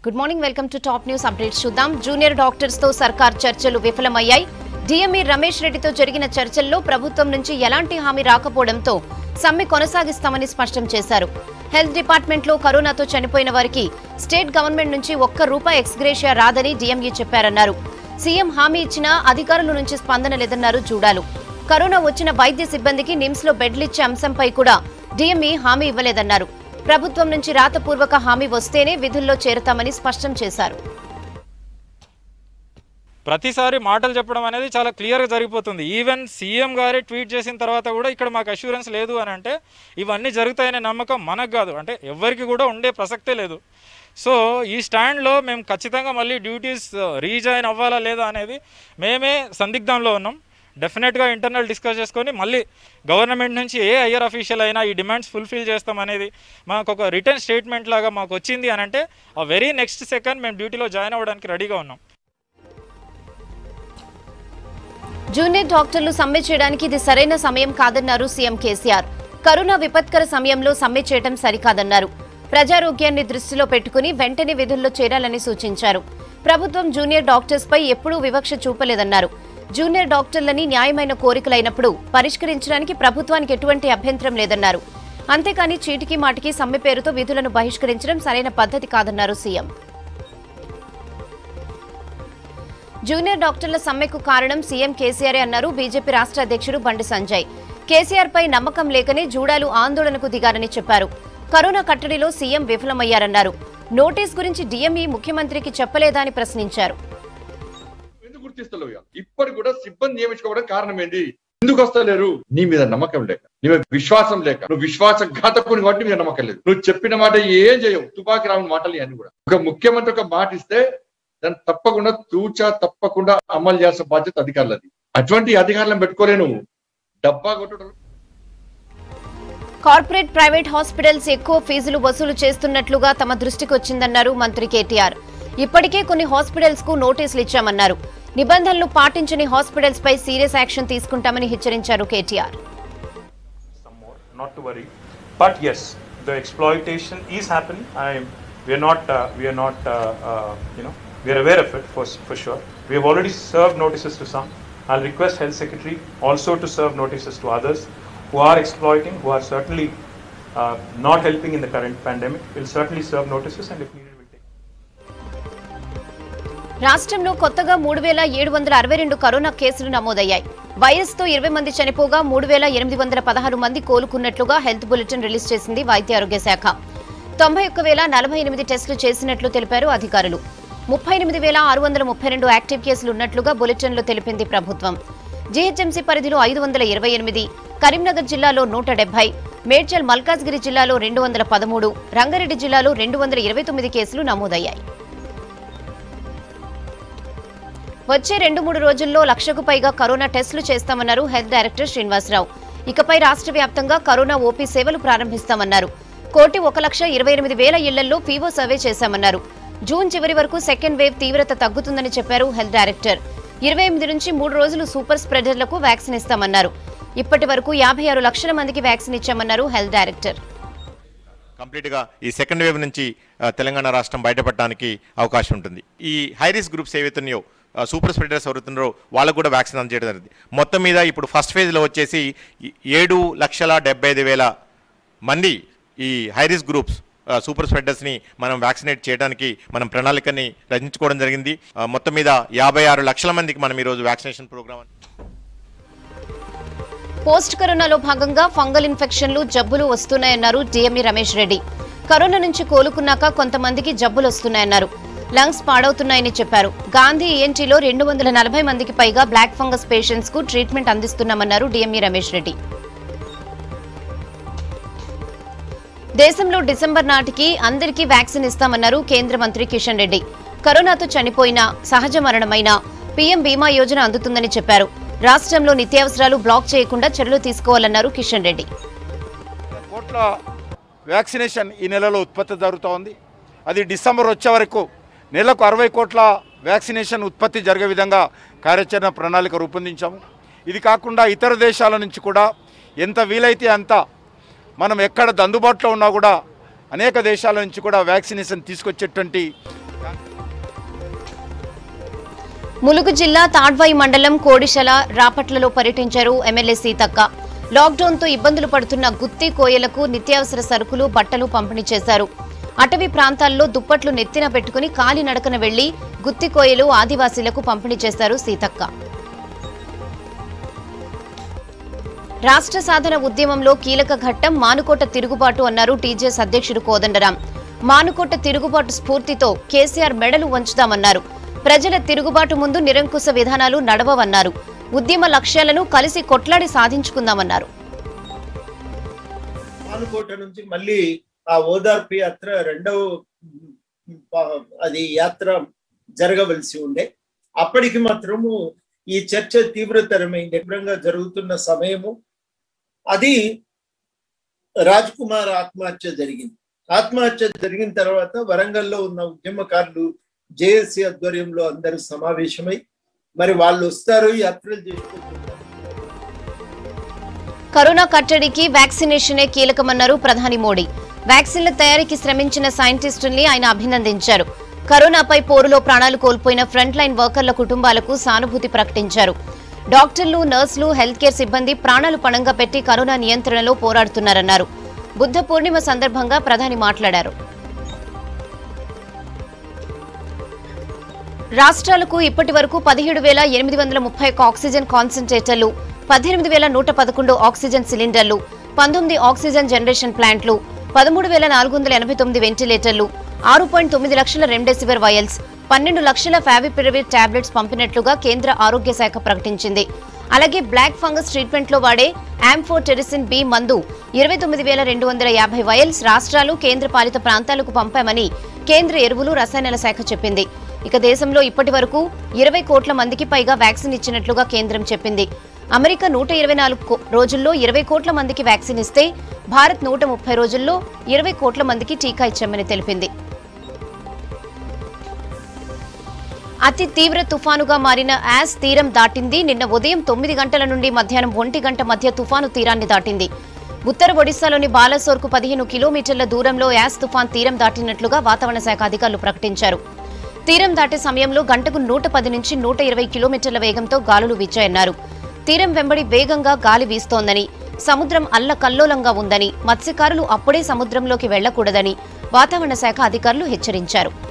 Good morning welcome to top news updates చూద్దాం junior doctors తో సర్కార్ చర్చలు విఫలమయ్యాయి డిఎంఈ రమేష్ రెడ్డితో జరిగిన చర్చల్లో ప్రభుత్వం నుంచి ఎలాంటి హామీ రాకపోవడంతో సమ్మె కొనసాగిస్తామని స్పష్టం చేశారు హెల్త్ డిపార్ట్మెంట్ లో కరోనాతో చనిపోయిన వారికి స్టేట్ గవర్నమెంట్ నుంచి ఒక్క రూపాయి ఎక్స్గ్రేషియా రాదని డిఎంఈ చెప్పారన్నారు సీఎం హామీ ఇచ్చినా అధికారుల నుంచి స్పందన లేదన్నారు చూడాలు కరోనా వచ్చిన వైద్య సిబ్బందికి నిమ్స్ లో బెడ్లిచ్చే అంశంపై కూడా డిఎంఈ హామీ ఇవ్వలేదన్నారు ప్రభుత్వం నుంచి రాతపూర్వక హామీ వస్తేనే విధుల్లో చేరతామని స్పష్టం చేశారు ప్రతిసారి మాటలు చెప్పడం అనేది చాలా క్లియర్గా జరిగిపోతుంది ఈవెన్ సీఎం గారే ట్వీట్ చేసిన తర్వాత కూడా ఇక్కడ మాకు అష్యూరెన్స్ లేదు అని అంటే ఇవన్నీ జరుగుతాయనే నమ్మకం మనకు కాదు అంటే ఎవరికి కూడా ఉండే ప్రసక్తే లేదు సో ఈ స్టాండ్లో మేము ఖచ్చితంగా మళ్ళీ డ్యూటీస్ రీజాయిన్ అవ్వాలా లేదా అనేది మేమే సందిగ్ధంలో ఉన్నాం డెఫినెట్గా ఇంటర్నల్ డిస్కస్ చేసుకొని మళ్ళీ గవర్నమెంట్ నుంచి ఏ హయ్యర్ అఫీషియల్ అయినా ఈ డిమాండ్స్ ఫుల్ఫిల్ చేస్తాం అనేది మాకు ఒక రిటర్న్ స్టేట్మెంట్ లాగా మాకు వచ్చింది అని అంటే ఆ వెరీ నెక్స్ట్ సెకండ్ మేము డ్యూటీలో జాయిన్ అవ్వడానికి రెడీగా ఉన్నాం జూనియర్ డాక్టర్లు సమ్మె చేయడానికి ఇది సరైన సమయం కాదన్నారు సీఎం కేసీఆర్ కరోనా విపత్కర సమయంలో సమ్మె చేయడం సరికాదన్నారు ప్రజారోగ్యాన్ని దృష్టిలో పెట్టుకుని వెంటనే విధుల్లో చేరాలని సూచించారు ప్రభుత్వం జూనియర్ డాక్టర్స్ పై ఎప్పుడూ వివక్ష చూపలేదన్నారు జూనియర్ డాక్టర్లని న్యాయమైన కోరికలైనప్పుడు పరిష్కరించడానికి ప్రభుత్వానికి ఎటువంటి అభ్యంతరం లేదన్నారు అంతేకాని చీటికి మాటికి సమ్మె పేరుతో విధులను బహిష్కరించడం సరైన పద్ధతి కాదన్నారు సీఎం జూనియర్ డాక్టర్ల సమ్మెకు కారణం సీఎం కేసీఆర్ అన్నారు బీజేపీ రాష్ట్ర అధ్యక్షుడు బండి సంజయ్ కేసీఆర్ పై నమ్మకం లేకనే జూడాలు ఆందోళనకు దిగారని చెప్పారు కరోనా కట్టడిలో సీఎం విఫలమయ్యారన్నారు నోటీస్ గురించి డిఎంఈ ముఖ్యమంత్రికి చెప్పలేదా అని ప్రశ్నించారు ఎందుకు గుర్తిస్తలేవు ఇక? ఇప్పటికి కూడా సిబ్బంది నియమించుకోవడం కారణం ఏంది ఎందుకు వస్తలేరు నీ మీద నమ్మకం లేక నీ మీద విశ్వాసం లేక నువ్వు విశ్వాస ఘాతకుని కాబట్టి మీద నమ్మకం లేదు నువ్వు చెప్పిన మాట ఏం చేయవు తుపాకి రాని మాటలు అన్ని కూడా ఒక ముఖ్యమంత్రి ఒక మాట ఇస్తే దాన్ని తప్పకుండా తూచా తప్పకుండా అమలు చేయాల్సిన బాధ్యత అధికారులది అటువంటి అధికారులను పెట్టుకోలే నువ్వు డబ్బా కొట్టడం కార్పొరేట్ ప్రైవేట్ హాస్పిటల్స్ ఎక్కువ ఫీజులు వసూలు చేస్తున్నట్లుగా తమ దృష్టికి వచ్చిందన్నారు మంత్రి కేటీఆర్ ఇప్పటికే కొన్ని హాస్పిటల్స్ కు నోటీసులు ఇచ్చామన్నారు నిబంధనలు పాటించని హాస్పిటల్స్ పై సీరియస్ యాక్షన్ తీసుకుంటామని హెచ్చరించారు KTR some more, not to worry. But yes, the exploitation is happening. I, we are not, uh, we are not, uh, uh, you know, we are aware of it for, s- for sure. We have already served notices to some. I'll request Health Secretary also to serve notices to others who are exploiting, who are certainly uh, not helping in the current pandemic. We'll certainly serve notices and if needed, we'll take. రాష్ట్రంలో కొత్తగా మూడు వేల ఏడు వందల అరవై రెండు corona కేసులు నమోదయ్యాయి వైరస్తో ఇరవై మంది చనిపోగా మూడు వేల ఎనిమిది వందల పదహారు మంది కోలుకున్నట్లుగా హెల్త్ బులెటిన్ రిలీజ్ చేసింది వైద్య ఆరోగ్య శాఖ తొంభై ఒక్క వేల నలభై ఎనిమిది టెస్టులు చేసినట్లు తెలిపారు అధికారులు ముప్పై ఎనిమిది వేల ఆరు వందల ముప్పై రెండు యాక్టివ్ కేసులు ఉన్నట్లుగా బులెటిన్లో తెలిపింది ప్రభుత్వం జీహెచ్ఎంసీ పరిధిలో ఐదు వందల ఇరవై ఎనిమిది కరీంనగర్ జిల్లాలో నూట డెబ్బై మేడ్చల్ మల్కాజ్గిరి జిల్లాలో రెండు వందల పదమూడు రంగారెడ్డి జిల్లాలో రెండు వందల ఇరవై తొమ్మిది కేసులు నమోదయ్యాయి వచ్చే రెండు మూడు రోజుల్లో లక్షకు పైగా కరోనా టెస్టులు చేస్తామన్నారు హెల్త్ డైరెక్టర్ శ్రీనివాసరావు ఇకపై రాష్ట్ర వ్యాప్తంగా కరోనా ఓపీ సేవలు ప్రారంభిస్తామన్నారు కోటి ఒక లక్ష ఇరవై ఎనిమిది వేల ఇళ్లలో ఫీవో సర్వే చేశామన్నారు జూన్ చివరి వరకు సెకండ్ వేవ్ తీవ్రత తగ్గుతుందని చెప్పారు హెల్త్ డైరెక్టర్ ఇరవై ఎనిమిది నుంచి మూడు రోజులు సూపర్ స్ప్రెడర్లకు వ్యాక్సిన్ ఇస్తామన్నారు ఇప్పటి వరకు యాభై ఆరు లక్షల మందికి వ్యాక్సిన్ ఇచ్చామన్నారు హెల్త్ డైరెక్టర్ కంప్లీట్గా ఈ సెకండ్ వేవ్ నుంచి ఆ, తెలంగాణ రాష్ట్రం బయటపడడానికి అవకాశం ఉంటుంది ఈ హై రిస్క్ గ్రూప్స్ ఏవైతున్నాయో ఆ, సూపర్ స్ప్రెడర్స్ ఎవరుతున్నారో వాళ్ళకు కూడా వ్యాక్సిన్ అందజేయడం జరిగింది మొత్తం మీద ఇప్పుడు ఫస్ట్ ఫేజ్లో వచ్చేసి ఈ ఏడు లక్షల డెబ్బై ఐదు వేల మంది ఈ హై రిస్క్ గ్రూప్స్ ఆ, సూపర్ స్ప్రెడర్స్ని మనం వ్యాక్సినేట్ చేయడానికి మనం ప్రణాళికని రచించుకోవడం జరిగింది ఆ, మొత్తం మీద యాభై ఆరు లక్షల మందికి మనం ఈరోజు వ్యాక్సినేషన్ ప్రోగ్రామ్ పోస్ట్ కరోనాలో భాగంగా ఫంగల్ ఇన్ఫెక్షన్లు జబ్బులు వస్తున్నాయన్నారు డిఎంఈ రమేష్ రెడ్డి కరోనా నుంచి కోలుకున్నాక కొంతమందికి జబ్బులు వస్తున్నాయన్నారు లంగ్స్ పాడవుతున్నాయని చెప్పారు గాంధీ ఈఎన్టీలో రెండు వందల నలభై మందికి పైగా బ్లాక్ ఫంగస్ పేషెంట్స్ కు ట్రీట్మెంట్ అందిస్తున్నామన్నారు డిఎంఈ రమేష్ రెడ్డి దేశంలో డిసెంబర్ నాటికి అందరికీ వ్యాక్సిన్ ఇస్తామన్నారు కేంద్ర మంత్రి కిషన్ రెడ్డి కరోనాతో చనిపోయిన సహజ మరణమైన పీఎం బీమా యోజన అందుతుందని చెప్పారు రాష్ట్రంలో నిత్యావసరాలు బ్లాక్ చేయకుండా చర్యలు తీసుకోవాలన్నారు కిషన్ రెడ్డి కోట్ల వ్యాక్సినేషన్ ఈ నెలలో ఉత్పత్తి జరుగుతూ ఉంది అది డిసెంబర్ వచ్చే వరకు నెలకు అరవై కోట్ల వ్యాక్సినేషన్ ఉత్పత్తి జరిగే విధంగా కార్యాచరణ ప్రణాళిక రూపొందించాము ఇది కాకుండా ఇతర దేశాల నుంచి కూడా ఎంత వీలైతే అంత మనం ఎక్కడ అందుబాటులో ఉన్నా కూడా అనేక దేశాల నుంచి కూడా వ్యాక్సినేషన్ తీసుకొచ్చేటువంటి ములుగు జిల్లా తాడ్వాయి మండలం కోడిశల రాపట్లలో పర్యటించారు ఎమ్మెల్యే సీతక్క లాక్డౌన్ తో ఇబ్బందులు పడుతున్న గుత్తి కోయలకు నిత్యావసర సరుకులు బట్టలు పంపిణీ చేశారు అటవీ ప్రాంతాల్లో దుప్పట్లు నెత్తిన పెట్టుకుని కాలినడకన వెళ్లి గుత్తి కోయలు ఆదివాసీలకు పంపిణీ చేశారు సీతక్క రాష్ట్ర సాధన ఉద్యమంలో కీలక ఘట్టం మానుకోట తిరుగుబాటు అన్నారు టీజేఎస్ అధ్యక్షుడు కోదండరాం మానుకోట తిరుగుబాటు స్ఫూర్తితో కేసీఆర్ మెడలు వంచుదామన్నారు ప్రజల తిరుగుబాటు ముందు నిరంకుశ విధానాలు నడవవన్నారు ఉద్యమ లక్ష్యాలను కలిసి కొట్లాడి సాధించుకుందామన్నారు ఆనుకోట నుంచి మళ్ళీ ఆ ఓదార్పు యాత్ర రెండవ ఉమ్, ప- అది యాత్ర జరగవలసి ఉండే అప్పటికి మాత్రము ఈ చర్చ తీవ్రతరమైంది తీవ్రంగా జరుగుతున్న సమయము అది రాజ్ కుమార్ ఆత్మహత్య జరిగింది ఆత్మహత్య జరిగిన తర్వాత వరంగల్లో ఉన్న ఉద్యమకారులు జేఏసీ ఆధ్వర్యంలో అందరూ సమావేశమై మరి వాళ్ళు వస్తారు యాత్రలు చేసుకుంటున్నారు కరోనా కట్టడికి వ్యాక్సినేషనే కీలకమన్నారు ప్రధాని మోడీ వ్యాక్సిన్ల తయారీకి శ్రమించిన సైంటిస్టుల్ని ఆయన అభినందించారు కరోనాపై పోరులో ప్రాణాలు కోల్పోయిన ఫ్రంట్ లైన్ వర్కర్ల కుటుంబాలకు సానుభూతి ప్రకటించారు డాక్టర్లు నర్సులు హెల్త్ కేర్ సిబ్బంది ప్రాణాలు పణంగా పెట్టి కరోనా నియంత్రణలో పోరాడుతున్నారన్నారు బుద్ధ పూర్ణిమ సందర్భంగా ప్రధాని మాట్లాడారు రాష్ట్రాలకు ఇప్పటి వరకు పదిహేడు వేల ఎనిమిది వందల ముప్పై ఒక్క ఆక్సిజన్ కాన్సన్ట్రేటర్లు పద్దెనిమిది వేల నూట పదకొండు ఆక్సిజన్ సిలిండర్లు పంతొమ్మిది ఆక్సిజన్ జనరేషన్ ప్లాంట్లు పదమూడు వేల నాలుగు వందల ఎనభై తొమ్మిది వెంటిలేటర్లు ఆరు పాయింట్ తొమ్మిది లక్షల రెమ్డెసివిర్ వయల్స్ పన్నెండు లక్షల ఫావిపిరవిర్ టాబ్లెట్స్ పంపినట్లుగా కేంద్ర ఆరోగ్య శాఖ ప్రకటించింది అలాగే బ్లాక్ ఫంగస్ ట్రీట్మెంట్ లో వాడే యాంఫోటెరిసిన్ బి మందు ఇరవై తొమ్మిది వేల రెండు వందల యాభై వయల్స్ రాష్ట్రాలు కేంద్ర పాలిత ప్రాంతాలకు పంపామని కేంద్ర ఎరువులు రసాయనాల శాఖ చెప్పింది ఇక దేశంలో ఇప్పటి వరకు ఇరవై కోట్ల మందికి పైగా వ్యాక్సిన్ ఇచ్చినట్లుగా కేంద్రం చెప్పింది అమెరికా నూట ఇరవై నాలుగు కో- రోజుల్లో ఇరవై కోట్ల మందికి వ్యాక్సిన్ ఇస్తే భారత్ నూట ముప్పై రోజుల్లో ఇరవై కోట్ల మందికి టీకా ఇచ్చామని తెలిపింది అతి తీవ్ర తుఫానుగా మారిన యాస్ తీరం దాటింది నిన్న ఉదయం తొమ్మిది గంటల నుండి మధ్యాహ్నం ఒంటి గంట మధ్య తుఫాను తీరాన్ని దాటింది ఉత్తర ఒడిశాలోని బాలసోర్కు పదిహేను కిలోమీటర్ల దూరంలో యాస్ తుఫాన్ తీరం దాటినట్లుగా వాతావరణ శాఖ అధికారులు ప్రకటించారు తీరం దాటే సమయంలో గంటకు నూట పది నుంచి నూట ఇరవై కిలోమీటర్ల వేగంతో గాలులు వీచాయన్నారు తీరం వెంబడి వేగంగా గాలి వీస్తోందని సముద్రం అల్లకల్లోలంగా ఉందని మత్స్యకారులు అప్పుడే సముద్రంలోకి వెళ్లకూడదని వాతావరణ శాఖ అధికారులు హెచ్చరించారు